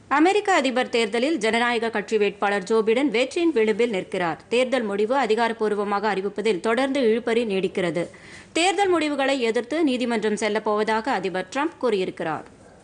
அமெரிக்க அதிபர் தேர்தலில் ஜனநாயக கட்சி வேட்பாளர் ஜோ பிடன் வெற்றியின் விளிம்பில் நிற்கிறார் தேர்தல் முடிவு அதிகாரப்பூர்வமாக அறிவிப்பதில் தொடர்ந்து இழுபறி நீடிக்கிறது தேர்தல் முடிவுகளை எதிர்த்து நீதிமன்றம் செல்லப்போவதாக அதிபர் ட்ரம்ப் கூறியிருக்கிறார்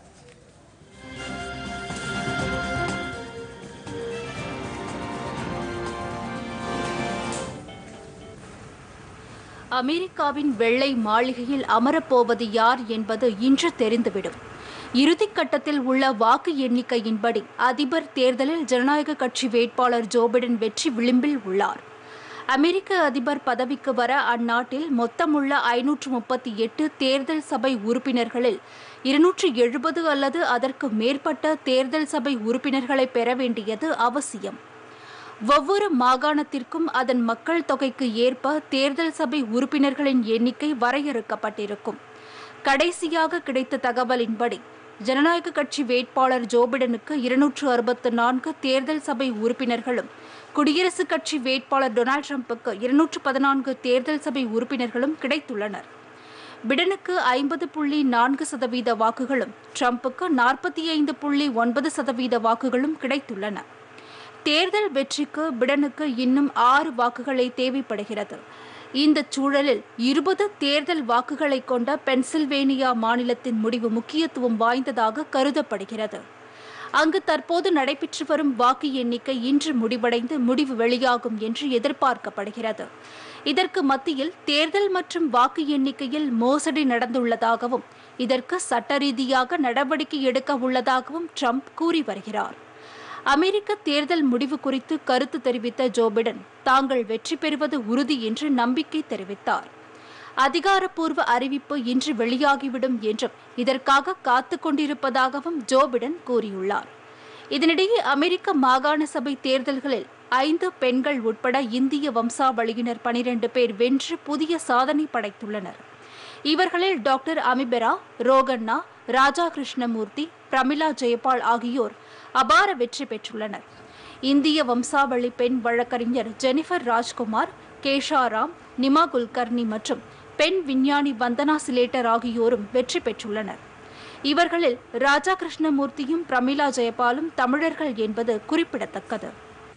அமெரிக்காவின் வெள்ளை மாளிகையில் அமரப்போவது யார் என்பது இன்று தெரிந்துவிடும் இறுதிக் கட்டத்தில் உள்ள வாக்கு எண்ணிக்கையின்படி அதிபர் தேர்தலில் ஜனநாயக கட்சி வேட்பாளர் ஜோ பிடன் வெற்றி விளிம்பில் உள்ளார் அமெரிக்க அதிபர் பதவிக்கு வர அந்நாட்டில் மொத்தமுள்ள ஐநூற்று முப்பத்தி எட்டு தேர்தல் சபை உறுப்பினர்களில் இருநூற்று எழுபது அல்லது அதற்கு மேற்பட்ட தேர்தல் சபை உறுப்பினர்களை பெற வேண்டியது அவசியம் ஒவ்வொரு மாகாணத்திற்கும் அதன் மக்கள் தொகைக்கு ஏற்ப தேர்தல் சபை உறுப்பினர்களின் எண்ணிக்கை வரையறுக்கப்பட்டிருக்கும் கடைசியாக கிடைத்த தகவலின்படி ஜனநாயக கட்சி வேட்பாளர் ஜோ பிடனுக்கு இருநூற்று அறுபத்து நான்கு தேர்தல் சபை உறுப்பினர்களும் குடியரசுக் கட்சி வேட்பாளர் டொனால்ட் ட்ரம்புக்கு இருநூற்று பதினான்கு தேர்தல் சபை உறுப்பினர்களும் கிடைத்துள்ளனர் பிடனுக்கு ஐம்பது புள்ளி நான்கு சதவீத வாக்குகளும் ட்ரம்புக்கு நாற்பத்தி ஐந்து புள்ளி ஒன்பது சதவீத வாக்குகளும் கிடைத்துள்ளன தேர்தல் வெற்றிக்கு பிடனுக்கு இன்னும் ஆறு வாக்குகளே தேவைப்படுகிறது இந்த சூழலில் இருபது தேர்தல் வாக்குகளை கொண்ட பென்சில்வேனியா மாநிலத்தின் முடிவு முக்கியத்துவம் வாய்ந்ததாக கருதப்படுகிறது அங்கு தற்போது நடைபெற்று வரும் வாக்கு எண்ணிக்கை இன்று முடிவடைந்து முடிவு வெளியாகும் என்று எதிர்பார்க்கப்படுகிறது இதற்கு மத்தியில் தேர்தல் மற்றும் வாக்கு எண்ணிக்கையில் மோசடி நடந்துள்ளதாகவும் இதற்கு சட்ட ரீதியாக நடவடிக்கை எடுக்க உள்ளதாகவும் ட்ரம்ப் கூறி வருகிறார் அமெரிக்க தேர்தல் முடிவு குறித்து கருத்து தெரிவித்த ஜோ பிடன் தாங்கள் வெற்றி பெறுவது உறுதி என்று நம்பிக்கை தெரிவித்தார் அதிகாரப்பூர்வ அறிவிப்பு இன்று வெளியாகிவிடும் என்றும் இதற்காக காத்து கொண்டிருப்பதாகவும் ஜோ பிடன் கூறியுள்ளார் இதனிடையே அமெரிக்க மாகாண சபை தேர்தல்களில் ஐந்து பெண்கள் உட்பட இந்திய வம்சாவளியினர் பனிரெண்டு பேர் வென்று புதிய சாதனை படைத்துள்ளனர் இவர்களில் டாக்டர் அமிபெரா ரோகண்ணா ராஜா கிருஷ்ணமூர்த்தி பிரமிளா ஜெயபால் ஆகியோர் அபார வெற்றி பெற்றுள்ளனர் இந்திய வம்சாவளி பெண் வழக்கறிஞர் ஜெனிஃபர் ராஜ்குமார் கேஷாராம் நிமா குல்கர்னி மற்றும் பெண் விஞ்ஞானி வந்தனா சிலேட்டர் ஆகியோரும் வெற்றி பெற்றுள்ளனர் இவர்களில் ராஜா கிருஷ்ணமூர்த்தியும் பிரமிளா ஜெயபாலும் தமிழர்கள் என்பது குறிப்பிடத்தக்கது